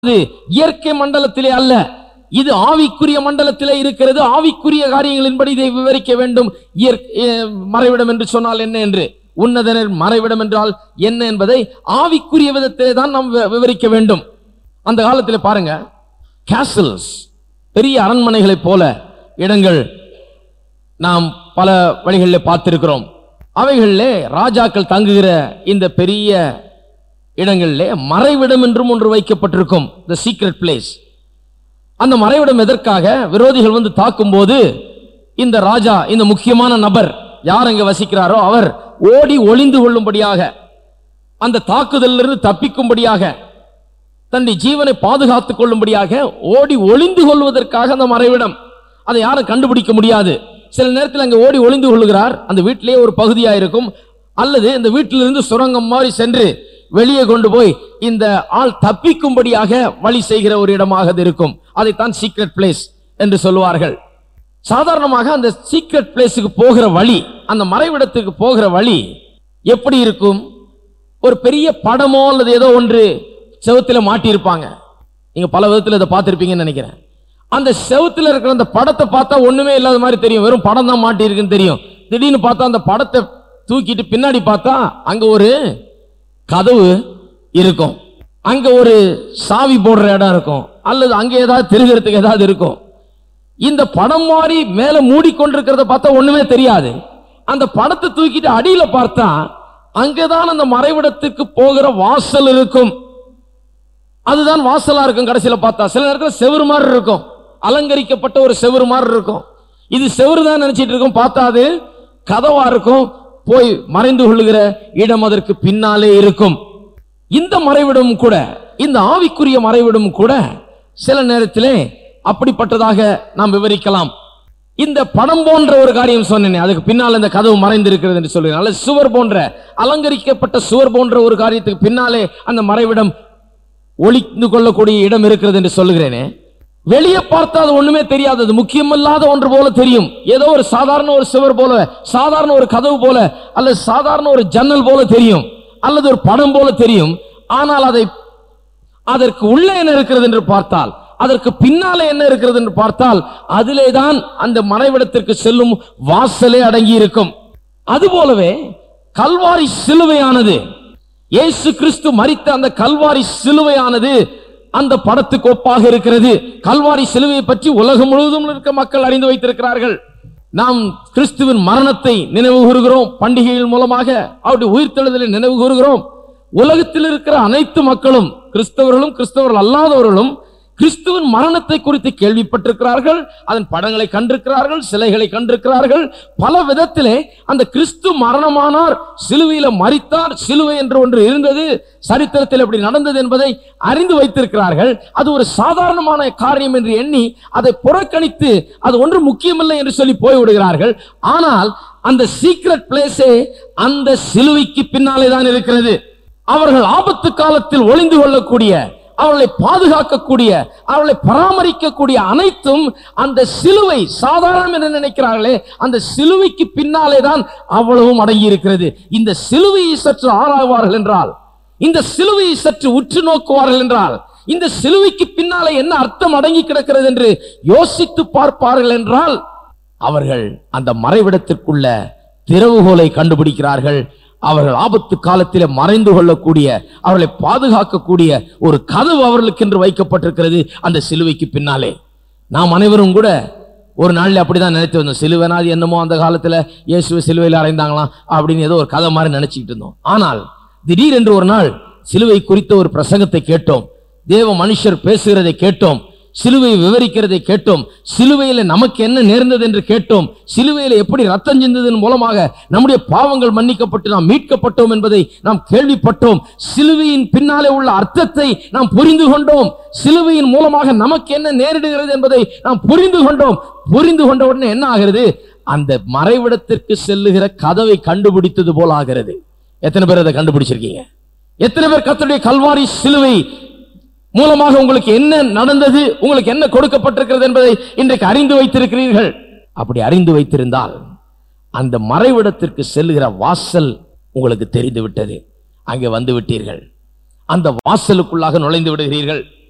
இது இயற்கை மண்டலத்திலே அல்ல இது ஆவிக்குரிய மண்டலத்திலே இருக்கிறது ஆவிக்குரிய காரியங்களின்படி இதை விவரிக்க வேண்டும் இயற்கை மறைவிடம் என்று சொன்னால் என்ன என்று உன்னதனர் மறைவிடம் என்றால் என்ன என்பதை ஆவிக்குரிய விதத்திலே தான் நாம் வி- விவரிக்க வேண்டும் அந்த காலத்தில் பாருங்க கேசல்ஸ் பெரிய அரண்மனைகளைப் போல இடங்கள் நாம் பல வழிகளில் பார்த்திருக்கிறோம் அவைகளிலே ராஜாக்கள் தங்குகிற இந்த பெரிய இடங்களிலே மறைவிடம் என்றும் ஒன்று வைக்கப்பட்டிருக்கும் த சீக்ரெட் பிளேஸ் அந்த மறைவிடம் எதற்காக விரோதிகள் வந்து தாக்கும்போது இந்த ராஜா இந்த முக்கியமான நபர் யார் அங்க வசிக்கிறாரோ அவர் ஓடி ஒளிந்து கொள்ளும்படியாக அந்த தாக்குதலிலிருந்து தப்பிக்கும்படியாக தன்னுடைய ஜீவனை பாதுகாத்துக் கொள்ளும்படியாக ஓடி ஒளிந்து கொள்வதற்காக அந்த மறைவிடம் அதை யாரும் கண்டுபிடிக்க முடியாது சில நேரத்தில் அங்கே ஓடி ஒளிந்து கொள்ளுகிறார் அந்த வீட்டிலேயே ஒரு பகுதியா இருக்கும் அல்லது இந்த வீட்டிலிருந்து சுரங்கம் மாதிரி சென்று வெளியே கொண்டு போய் இந்த ஆள் தப்பிக்கும்படியாக வழி செய்கிற ஒரு இடமாக அது இருக்கும் அதைத்தான் சீக்ரெட் பிளேஸ் என்று சொல்லுவார்கள் சாதாரணமாக அந்த சீக்ரெட் பிளேஸுக்கு போகிற வழி அந்த மறைவிடத்துக்கு போகிற வழி எப்படி இருக்கும் ஒரு பெரிய படமோ அல்லது ஏதோ ஒன்று செவுத்துல மாட்டியிருப்பாங்க நீங்க பல விதத்துல இதை பார்த்திருப்பீங்கன்னு நினைக்கிறேன் அந்த செவுத்துல இருக்கிற அந்த படத்தை பார்த்தா ஒண்ணுமே இல்லாத மாதிரி தெரியும் வெறும் படம் தான் மாட்டியிருக்குன்னு தெரியும் திடீர்னு பார்த்தா அந்த படத்தை தூக்கிட்டு பின்னாடி பார்த்தா அங்க ஒரு கதவு இருக்கும் அங்க ஒரு சாவி போடுற இடம் இருக்கும் அல்லது அங்க ஏதாவது திருகிறதுக்கு ஏதாவது இருக்கும் இந்த படம் மாதிரி மேல மூடிக்கொண்டிருக்கிறத பார்த்தா ஒண்ணுமே தெரியாது அந்த படத்தை தூக்கிட்டு அடியில பார்த்தா அங்கதான் அந்த மறைவிடத்துக்கு போகிற வாசல் இருக்கும் அதுதான் வாசலா இருக்கும் கடைசியில பார்த்தா சில நேரத்துல செவுரு மாதிரி இருக்கும் அலங்கரிக்கப்பட்ட ஒரு செவுரு மாதிரி இருக்கும் இது செவுரு தான் நினைச்சிட்டு இருக்கும் பார்த்தா அது கதவா இருக்கும் போய் மறைந்து கொள்ளுகிற இடம் அதற்கு பின்னாலே இருக்கும் இந்த மறைவிடம் கூட இந்த ஆவிக்குரிய மறைவிடம் கூட சில நேரத்திலே அப்படிப்பட்டதாக நாம் விவரிக்கலாம் இந்த படம் போன்ற ஒரு காரியம் சொன்னேனே அதுக்கு பின்னால் இந்த கதவு மறைந்திருக்கிறது என்று சொல்லுகிறேன் அல்லது சுவர் போன்ற அலங்கரிக்கப்பட்ட சுவர் போன்ற ஒரு காரியத்துக்கு பின்னாலே அந்த மறைவிடம் ஒளிந்து கொள்ளக்கூடிய இடம் இருக்கிறது என்று சொல்லுகிறேனே வெளியே பார்த்தா அது ஒண்ணுமே தெரியாது அது முக்கியமில்லாத ஒன்று போல தெரியும் ஏதோ ஒரு சாதாரண ஒரு சுவர் போல சாதாரண ஒரு கதவு போல அல்லது சாதாரண ஒரு ஜன்னல் போல தெரியும் அல்லது ஒரு படம் போல தெரியும் ஆனால் அதை அதற்கு உள்ளே என்ன இருக்கிறது என்று பார்த்தால் அதற்கு பின்னாலே என்ன இருக்கிறது என்று பார்த்தால் அதிலே தான் அந்த மறைவிடத்திற்கு செல்லும் வாசலே அடங்கி இருக்கும் அதுபோலவே கல்வாரி சிலுவையானது இயேசு கிறிஸ்து மரித்த அந்த கல்வாரி சிலுவையானது அந்த படத்துக்கு ஒப்பாக இருக்கிறது கல்வாரி சிலுவையை பற்றி உலகம் முழுவதும் இருக்க மக்கள் அறிந்து வைத்திருக்கிறார்கள் நாம் கிறிஸ்துவின் மரணத்தை நினைவு கூறுகிறோம் பண்டிகைகள் மூலமாக அவருடைய உயிர்த்தெழுதலை நினைவு கூறுகிறோம் உலகத்தில் இருக்கிற அனைத்து மக்களும் கிறிஸ்தவர்களும் கிறிஸ்தவர்கள் அல்லாதவர்களும் கிறிஸ்துவின் மரணத்தை குறித்து கேள்விப்பட்டிருக்கிறார்கள் அதன் படங்களை கண்டிருக்கிறார்கள் சிலைகளை கண்டிருக்கிறார்கள் பல விதத்திலே அந்த கிறிஸ்து மரணமானார் சிலுவையில மரித்தார் சிலுவை என்று ஒன்று இருந்தது சரித்திரத்தில் எப்படி நடந்தது என்பதை அறிந்து வைத்திருக்கிறார்கள் அது ஒரு சாதாரணமான காரியம் என்று எண்ணி அதை புறக்கணித்து அது ஒன்று முக்கியமில்லை என்று சொல்லி போய்விடுகிறார்கள் ஆனால் அந்த சீக்ரெட் பிளேஸே அந்த சிலுவைக்கு பின்னாலே தான் இருக்கிறது அவர்கள் ஆபத்து காலத்தில் ஒளிந்து கொள்ளக்கூடிய அவர்களை பாதுகாக்கக்கூடிய அவர்களை பராமரிக்கக்கூடிய அனைத்தும் அந்த சிலுவை சாதாரணம் என்று நினைக்கிறார்களே அந்த சிலுவைக்கு பின்னாலே தான் அவ்வளவும் அடங்கி இருக்கிறது இந்த சிலுவையை சற்று ஆராய்வார்கள் என்றால் இந்த சிலுவையை சற்று உற்று நோக்குவார்கள் என்றால் இந்த சிலுவைக்கு பின்னாலே என்ன அர்த்தம் அடங்கி கிடக்கிறது என்று யோசித்து பார்ப்பார்கள் என்றால் அவர்கள் அந்த மறைவிடத்திற்குள்ள திறவுகோலை கண்டுபிடிக்கிறார்கள் அவர்கள் ஆபத்து காலத்திலே மறைந்து கொள்ளக்கூடிய அவர்களை பாதுகாக்கக்கூடிய ஒரு கதவு அவர்களுக்கு என்று வைக்கப்பட்டிருக்கிறது அந்த சிலுவைக்கு பின்னாலே நாம் அனைவரும் கூட ஒரு நாள்ல அப்படிதான் நினைத்து வந்தோம் சிலுவைனா அது என்னமோ அந்த காலத்துல இயேசுவை சிலுவையில் அறைந்தாங்களாம் அப்படின்னு ஏதோ ஒரு கதை மாதிரி நினைச்சுக்கிட்டு இருந்தோம் ஆனால் திடீரென்று ஒரு நாள் சிலுவை குறித்த ஒரு பிரசங்கத்தை கேட்டோம் தேவ மனுஷர் பேசுகிறதை கேட்டோம் சிலுவை விவரிக்கிறதை கேட்டோம் சிலுவையில நமக்கு என்ன நேர்ந்தது என்று கேட்டோம் சிலுவையில எப்படி ரத்தம் சிந்ததன் மூலமாக நம்முடைய பாவங்கள் மன்னிக்கப்பட்டு நாம் மீட்கப்பட்டோம் என்பதை நாம் கேள்விப்பட்டோம் சிலுவையின் பின்னாலே உள்ள அர்த்தத்தை நாம் புரிந்து கொண்டோம் சிலுவையின் மூலமாக நமக்கு என்ன நேரிடுகிறது என்பதை நாம் புரிந்து கொண்டோம் புரிந்து கொண்ட உடனே என்ன ஆகிறது அந்த மறைவிடத்திற்கு செல்லுகிற கதவை கண்டுபிடித்தது போல ஆகிறது எத்தனை பேர் அதை கண்டுபிடிச்சிருக்கீங்க எத்தனை பேர் கர்த்தருடைய கல்வாரி சிலுவை மூலமாக உங்களுக்கு என்ன நடந்தது உங்களுக்கு என்ன கொடுக்கப்பட்டிருக்கிறது என்பதை இன்றைக்கு அறிந்து வைத்திருக்கிறீர்கள் அப்படி அறிந்து வைத்திருந்தால் அந்த மறைவிடத்திற்கு செல்லுகிற வாசல் உங்களுக்கு தெரிந்து விட்டது அங்கே வந்து விட்டீர்கள் அந்த வாசலுக்குள்ளாக நுழைந்து விடுகிறீர்கள்